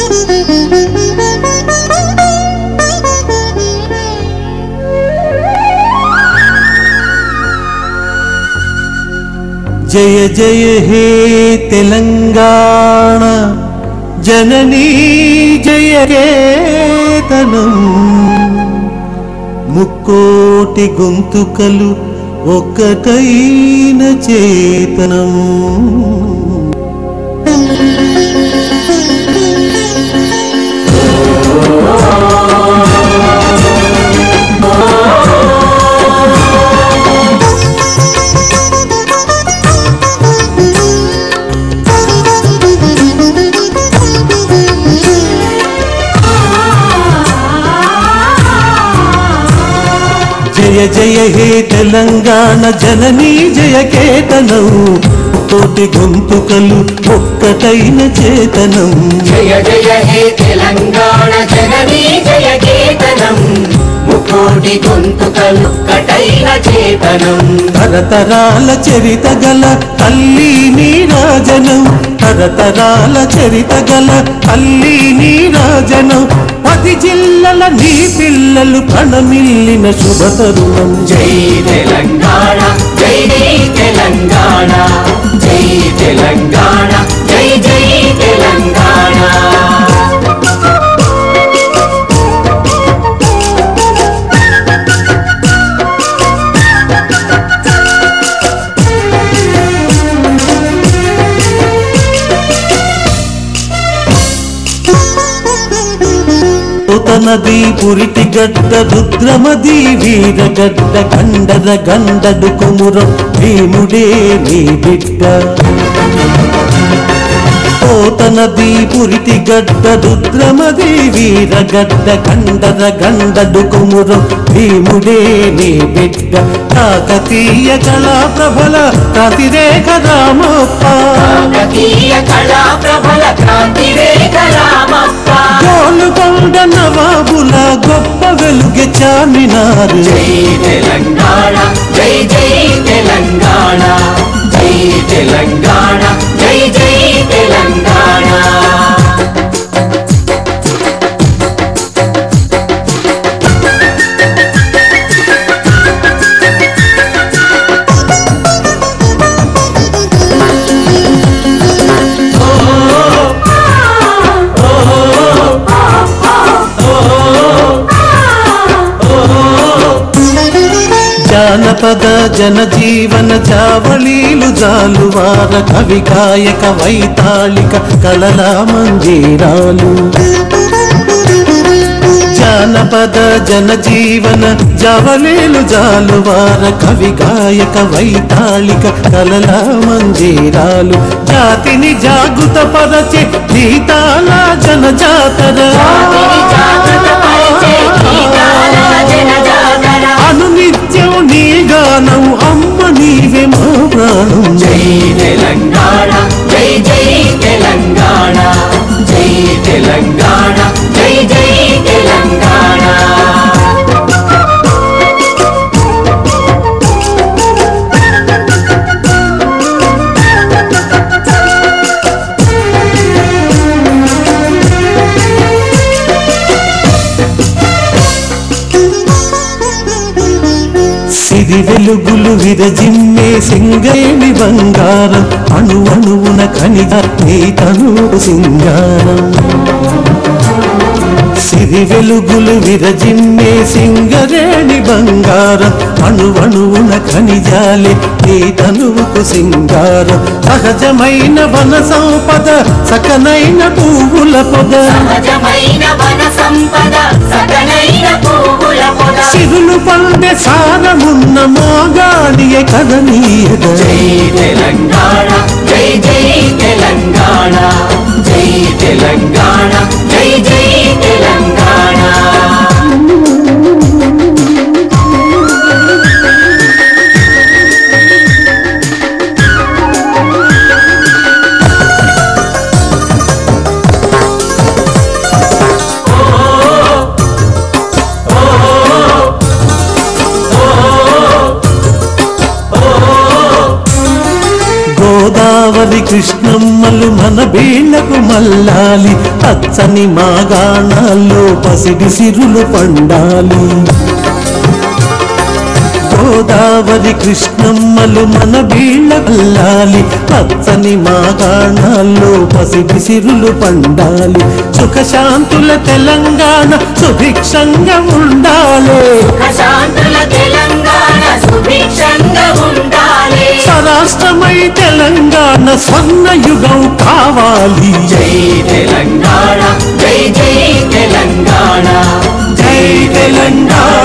జయ జయ హే తెలంగాణ జననీ జయ కేతనం ముక్కోటి గొంతుకలు ఒక్కటైన చేతనం జయ జయ హే తెలంగాణ జననీ జయ కేతనం కోటి గొంతుకలు ఒక్కటైన చేతనం జయ జయ హే తెలంగాణ జననీ జయ కేతనం ముకోటి గొంతుకలు కటైన చేతనం తరతరాల చరిత గల తల్లి నీరాజనం తరతరాల చరిత గల తల్లి నీరాజనం పది జిల్లల నీ పిల్లలు ప్రణమిల్లిన శుభ తరుణం జై తెలంగాణ జై జై తెలంగాణ జై తెలంగాణ జై జై తెలంగాణ నది పురిటి గడ్డ రుద్రమది వీరగడ్డ కండర గండడు కుమురం భీముడే నీ బిడ్డ పోతనది పురిటి గడ్డ రుద్రమది వీరగడ్డ కండర గండడు కుమురం భీముడే నీ బిడ్డ కాకతీయ కళా ప్రభల కాతిరేఖ రామప్ప కాకతీయ కళా ప్రబల క్రాంతి రేఖ రామప్ప గోలుకొండ నవాబుల గొప్ప వెలుగె చామినారు జై తెలంగాణ జై జై తెలంగాణ జై తెలంగాణ జై జై తెలంగాణ జానపద జనజీవన జావళీలు జాలువార కవి కాయక వైతాళిక కళల మంజీరాలు జానపద జనజీవన జవలేలు జాలువార కవి గాయక వైతాళిక కలల మంజీరాలు జాతిని జాగృత పరచే గీతాల జనజాతర జాతిని జాగృత పరిచే గీతాల జనజాతర. అనునిత్యం నీ గానం అమ్మ నీవే మా ప్రాణం జై తెలంగాణ జై జై తెలంగాణ జై తెలంగాణ జై జై తెలంగాణ సిరి వెలుగులు విరజిమ్మే సింగేణి బంగారం అణు అణువున కనిగ నీ తను సింగారం సిరి వెలుగులు విరజిమ్మే సింగరేణి బంగారం అణు అణువున ఖనిజాలే నీ తనువుకు సింగారం సహజమైన వన సంపద సకనైన పువ్వుల పొద సహజమైన వన సంపద సకలైన పువ్వుల పొద సిరులు పండే సారమున్న మోగాడియ కదనీయద జై తెలంగాణ జై జై తెలంగాణ జై తెలంగాణ జై జై తెలంగాణ గోదావరి కృష్ణమ్మలు మన బీళ్లకు మల్లాలి పచ్చని మాగాణాల్లో పసిడి సిరులు పండాలి గోదావరి కృష్ణమ్మలు మన బీళ్ళ వెళ్ళాలి పచ్చని మాగాణాల్లో పసిడి సిరులు పండాలి సుఖశాంతుల తెలంగాణ సుభిక్షంగా ఉండాలి ప్రశాంతుల తెలంగాణ సుభిక్షంగా ఉండాలి స్వరాష్ట్రమై తెలంగాణ స్వర్ణ యుగం కావాలి జై తెలంగాణ జై జై తెలంగాణ జై తెలంగాణ